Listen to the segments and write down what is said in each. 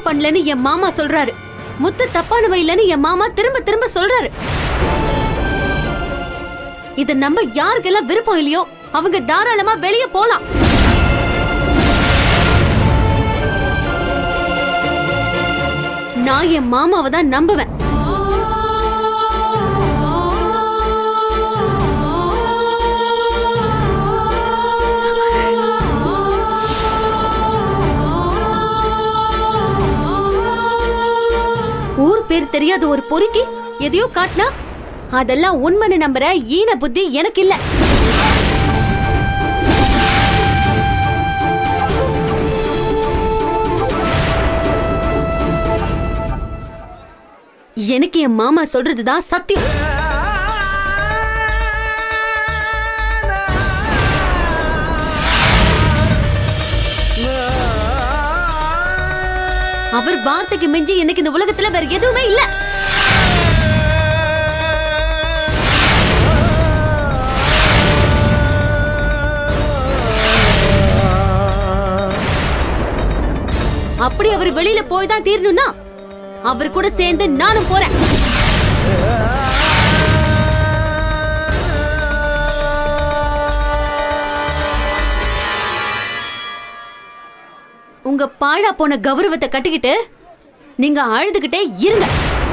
பண்ணலன்னு என் மாமா சொல்றாரு முத்து தப்பானவ இல்லைன்னு என் மாமா திரும்ப திரும்ப சொல்றாரு இத நம்ம யாருக்கெல்லாம் விருப்பம் இல்லையோ அவங்க தாராளமா வெளியே போலாம் நான் என் மாமாவை தான் நம்புவேன் ஊர் பேர் தெரியாத ஒரு பொறுக்கி எதையோ காட்டினா அதெல்லாம் உண்மைன்னு நம்புற ஈன புத்தி எனக்கு இல்ல எனக்கு என் மாமா சொல்றதுதான் சத்தியம் அவர் வார்த்தைக்கு மிஞ்சி எனக்கு இந்த உலகத்துல வேற எதுவுமே இல்ல அப்படி அவர் வெளியில போய் தான் தீரணும்னா அவர் கூட சேர்ந்து நானும் போறேன் உங்க பாழா போன கௌரவத்தை கட்டிக்கிட்டு நீங்க அழுதுகிட்டே இருங்க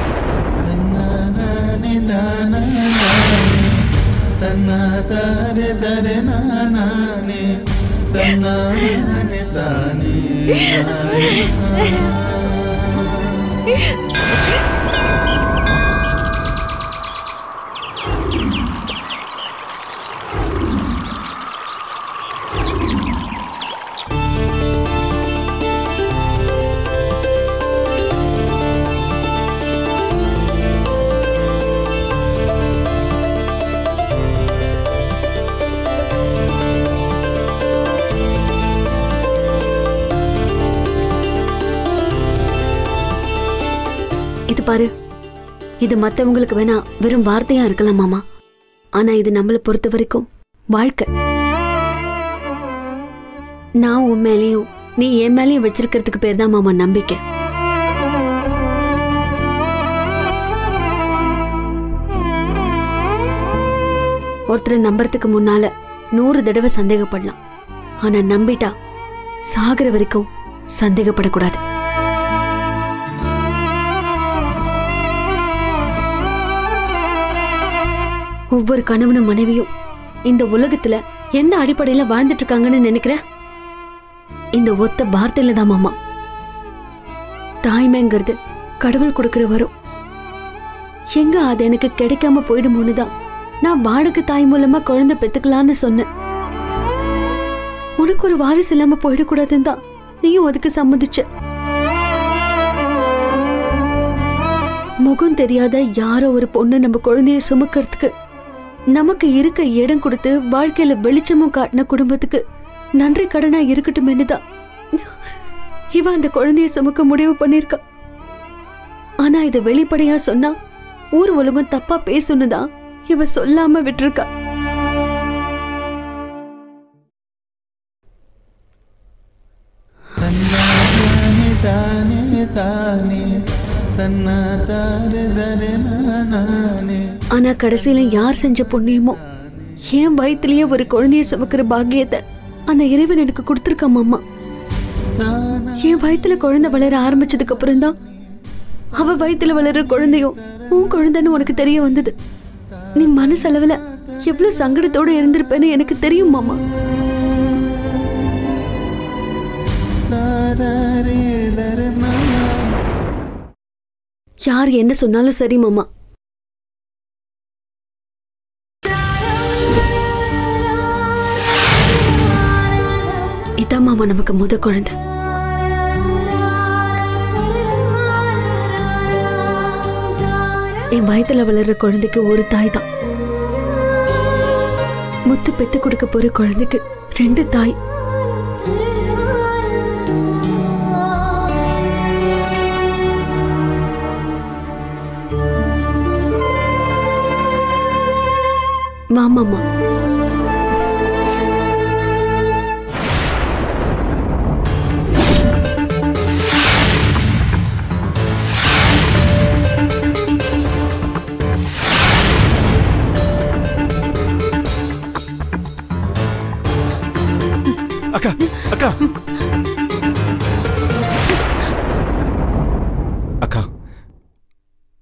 ತರೆ ತಾರೆ ನಾನೇ ತನ್ನಾನೆ ತಾನೇ இது பாரு இது மத்தவங்களுக்கு வேணா வெறும் வார்த்தையா இருக்கலாம் மாமா ஆனா இது நம்மளை பொறுத்த வரைக்கும் வாழ்க்கை நான் உன் மேலேயும் நீ என் மேலேயும் வச்சிருக்கிறதுக்கு பேர் தான் மாமா நம்பிக்கை ஒருத்தரை நம்புறதுக்கு முன்னால நூறு தடவை சந்தேகப்படலாம் ஆனா நம்பிட்டா சாகுற வரைக்கும் சந்தேகப்படக்கூடாது ஒவ்வொரு கணவனும் மனைவியும் இந்த உலகத்துல எந்த அடிப்படையில வாழ்ந்துட்டு இருக்காங்கன்னு நினைக்கிற இந்த ஒத்த வார்த்தையில தான் மாமா தாய்மைங்கிறது கடவுள் கொடுக்கிற வரும் எங்க அது எனக்கு கிடைக்காம போயிடுமோன்னு தான் நான் வாடகை தாய் மூலமா குழந்தை பெத்துக்கலான்னு சொன்னேன் உனக்கு ஒரு வாரிசு இல்லாம போயிடக்கூடாதுன்னு தான் நீயும் அதுக்கு சம்மதிச்ச முகம் தெரியாத யாரோ ஒரு பொண்ணு நம்ம குழந்தைய சுமக்கிறதுக்கு நமக்கு இருக்க இடம் கொடுத்து வாழ்க்கையில வெளிச்சமும் காட்டின குடும்பத்துக்கு நன்றி கடனா இருக்கட்டும் தான் இவ அந்த குழந்தைய சுமக்க முடிவு பண்ணிருக்கா ஆனா இத வெளிப்படையா சொன்னா ஊர் உலகம் தப்பா பேசணுதான் இவ சொல்லாம விட்டிருக்கா ತನ್ನಾನೆ ತಾನೇ ತಾನೇ ತನ್ನ ತಾರೆ ದರೆ ನಾನೇ ஆனா கடைசியில யார் செஞ்ச புண்ணியமோ என் வயித்துலயே ஒரு குழந்தைய சுமக்கிற பாக்கியத்தை அந்த இறைவன் எனக்கு கொடுத்துருக்கான் மாமா ತಾನ என் வயித்துல குழந்தை வளர ஆரம்பிச்சதுக்கு அப்புறம் தான் அவ வயித்துல வளர குழந்தையும் உன் குழந்தைன்னு உனக்கு தெரிய வந்தது நீ மனசளவுல எவ்வளவு சங்கடத்தோட இருந்திருப்பேன்னு எனக்கு தெரியும் மாமா ತಾರೇ ದರೆ ನಾನೇ யார் என்ன சொன்னாலும் சரி மாமா இதான் மாமா நமக்கு முத குழந்தை என் வயத்துல வளர்ற குழந்தைக்கு ஒரு தாய் தான் முத்து பெத்து கொடுக்க போற குழந்தைக்கு ரெண்டு தாய் மாமாமா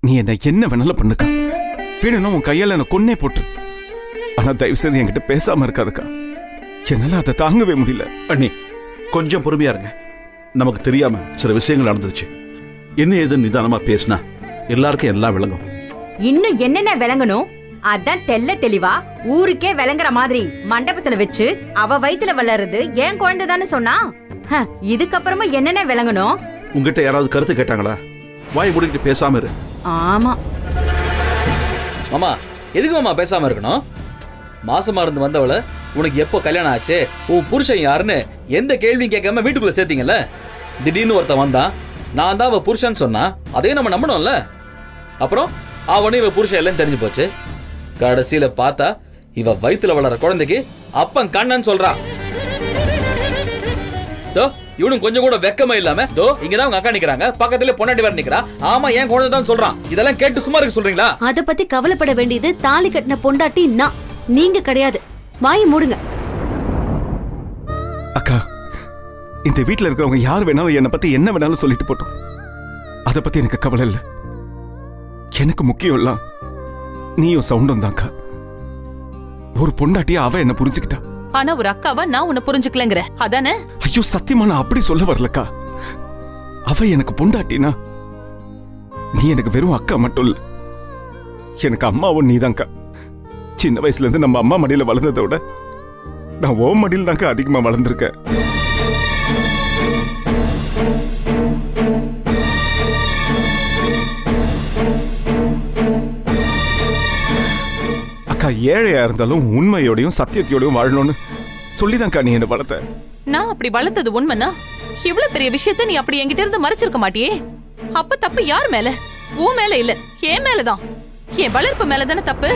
நீ என்ன என்ன வேணாலும் பண்ணுக்கா வேணும்னா உன் கையால என்ன கொன்னே போட்டு ஆனா தயவு செய்து என்கிட்ட பேசாம இருக்காதுக்கா என்னால அதை தாங்கவே முடியல அண்ணி கொஞ்சம் பொறுமையா இருங்க நமக்கு தெரியாம சில விஷயங்கள் நடந்துருச்சு என்ன ஏதுன்னு நிதானமா பேசினா எல்லாருக்கும் எல்லாம் விளங்கும் இன்னும் என்னென்ன விளங்கணும் அதான் தெல்ல தெளிவா ஊருக்கே விளங்குற மாதிரி மண்டபத்துல வச்சு அவ வயித்துல வளருது ஏன் குழந்தைதான்னு சொன்னா ஹ, இதுக்கப்புறமா என்னென்ன விளங்கணும் உங்ககிட்ட யாராவது கருத்து கேட்டாங்களா வாய் மூடிக்கிட்டு பேசாம இரு ஆமா மாமா எதுக்கு மாமா பேசாம இருக்கணும் மாசமா இருந்து வந்தவள உனக்கு எப்போ கல்யாணம் ஆச்சு உன் புருஷன் யாருன்னு எந்த கேள்வியும் கேட்காம வீட்டுக்குள்ள சேர்த்தீங்கல்ல திடீர்னு ஒருத்தன் வந்தான் நான் தான் அவ புருஷன் சொன்னா அதையும் நம்ம நம்பணும்ல அப்புறம் அவனும் இவ புருஷன் எல்லாம் தெரிஞ்சு போச்சு கடைசியில பார்த்தா இவ வயித்துல வளர குழந்தைக்கு அப்பன் கண்ணன் சொல்றா தோ இவனும் கொஞ்சம் கூட வெக்கமே இல்லாம தோ இங்கதான் உங்க அக்கா நிக்கிறாங்க பக்கத்துல பொன்னாடி வேற நிக்கிறா ஆமா ஏன் குழந்தை தான் சொல்றான் இதெல்லாம் கேட்டு சும்மா இருக்க சொல்றீங்களா அத பத்தி கவலைப்பட வேண்டியது தாலி கட்டின பொண்டாட்டி நான் நீங்க கிடையாது வாயை மூடுங்க அக்கா இந்த வீட்ல இருக்கிறவங்க யார் வேணாலும் என்னை பத்தி என்ன வேணாலும் சொல்லிட்டு போட்டோம் அதை பத்தி எனக்கு கவலை இல்லை எனக்கு முக்கியம் எல்லாம் நீயும் சவுண்டும் தான்க்கா ஒரு பொண்டாட்டியா அவ என்ன புரிஞ்சுக்கிட்டா ஆனா ஒரு அக்காவா நான் உன்னை புரிஞ்சுக்கலங்கிற அதானே ஐயோ சத்தியமா நான் அப்படி சொல்ல வரலக்கா அவ எனக்கு பொண்டாட்டினா நீ எனக்கு வெறும் அக்கா மட்டும் இல்ல எனக்கு அம்மாவும் நீதான்க்கா சின்ன வயசுல இருந்து நம்ம அம்மா மடியில வளர்ந்ததை விட நான் ஓ மடியில் தான்க்கா அதிகமா வளர்ந்துருக்கேன் அக்கா ஏழையா இருந்தாலும் உண்மையோடையும் சத்தியத்தையோடையும் வாழணும்னு சொல்லிதான்க்கா நீ என்ன வளர்த்த நான் அப்படி வளர்த்தது உண்மைன்னா இவ்வளவு பெரிய விஷயத்த நீ அப்படி என்கிட்ட இருந்து மறைச்சிருக்க மாட்டியே அப்ப தப்பு யார் மேல உன் மேல இல்ல என் மேலதான் என் வளர்ப்பு மேலதானே தப்பு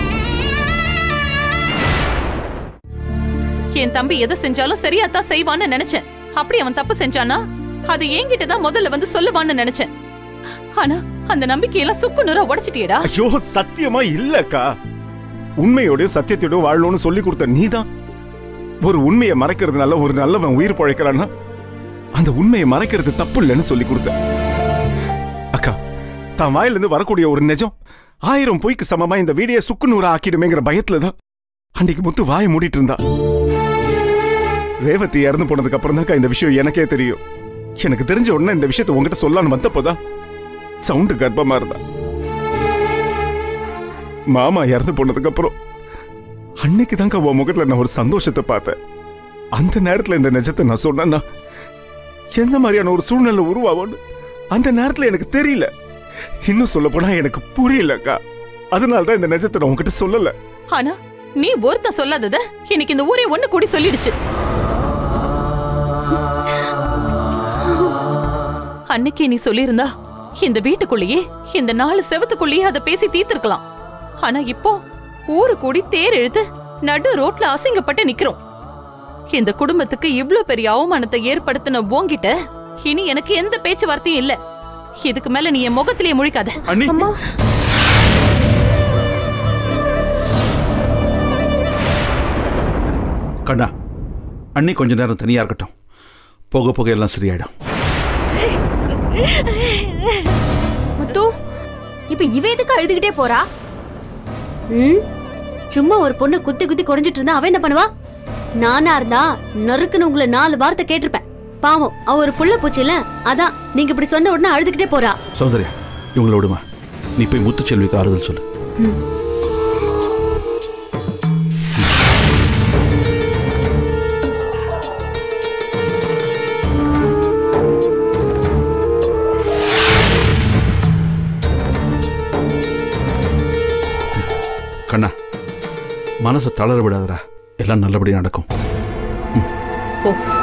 என் தம்பி எதை செஞ்சாலும் சரியாத்தான் செய்வான்னு நினைச்சேன் அப்படி அவன் தப்பு செஞ்சானா அது என்கிட்ட தான் முதல்ல வந்து சொல்லுவான்னு நினைச்சேன் ஆனா அந்த நம்பிக்கையெல்லாம் சுக்கு நூறா உடைச்சிட்டியேடா ஐயோ சத்தியமா இல்லக்கா உண்மையோடயும் சத்தியத்தோடயும் வாழணும்னு சொல்லி கொடுத்த நீதான் ஒரு உண்மையை மறைக்கிறதுனால ஒரு நல்லவன் உயிர் பழைக்கிறான்னா அந்த உண்மையை மறைக்கிறது தப்பு இல்லைன்னு சொல்லி கொடுத்த அக்கா தான் வாயிலிருந்து வரக்கூடிய ஒரு நிஜம் ஆயிரம் பொய்க்கு சமமா இந்த வீடியோ சுக்கு நூறா ஆக்கிடுமேங்கிற பயத்துல தான் அன்னைக்கு முத்து வாயை மூடிட்டு இருந்தா ரேவதி இறந்து போனதுக்கு அப்புறம் தான்க்கா இந்த விஷயம் எனக்கே தெரியும் எனக்கு தெரிஞ்ச உடனே இந்த விஷயத்தை உங்ககிட்ட சொல்லலான்னு வந்தப்போதான் சவுண்டு கர்ப்பமா இருந்தா மாமா இறந்து போனதுக்கு அப்புறம் அன்னைக்கு தாங்க உன் முகத்துல நான் ஒரு சந்தோஷத்தை பார்த்தேன் அந்த நேரத்துல இந்த நிஜத்தை நான் சொன்னேன்னா எந்த மாதிரியான ஒரு சூழ்நிலை உருவாகும்னு அந்த நேரத்துல எனக்கு தெரியல இன்னும் சொல்ல போனா எனக்கு புரியலக்கா அதனால தான் இந்த நிஜத்தை நான் உன்கிட்ட சொல்லல ஆனா நீ ஒருத்தன் சொல்லாதத இன்னைக்கு இந்த ஊரே ஒண்ணு கூடி சொல்லிடுச்சு அன்னைக்கு நீ சொல்லியிருந்தா இந்த வீட்டுக்குள்ளேயே இந்த நாலு செவத்துக்குள்ளேயே அதை பேசி தீர்த்திருக்கலாம் ஆனா இப்போ ஊரு கூடி தேர் இழுத்து நடு ரோட்ல அசிங்கப்பட்டு நிக்கிறோம் இந்த குடும்பத்துக்கு இவ்ளோ பெரிய அவமானத்தை ஏற்படுத்தின உன்கிட்ட இனி எனக்கு எந்த பேச்சுவார்த்தையும் இல்ல இதுக்கு மேல நீ என் முகத்திலேயே முழிக்காத அண்ணி கண்ணா அண்ணி கொஞ்ச நேரம் தனியா இருக்கட்டும் போக போக எல்லாம் சரியாயிடும் முத்து இப்ப இவ எதுக்கு அழுதுகிட்டே போறா ம் சும்மா ஒரு பொண்ணு குத்தி குத்தி குறைஞ்சிட்டு இருந்தா அவ என்ன பண்ணுவா நானா இருந்தா நறுக்குன்னு உங்களை நாலு வார்த்தை கேட்டிருப்பேன் பாவம் அவ ஒரு புள்ள பூச்சில அதான் நீங்க இப்படி சொன்ன உடனே அழுதுகிட்டே போறா சௌந்தர்யா இவங்கள விடுமா நீ போய் முத்துச்செல்விக்கு ஆறுதல் சொல்லு கண்ணா மனசை தளர விடாதடா எல்லாம் நல்லபடியா நடக்கும் போ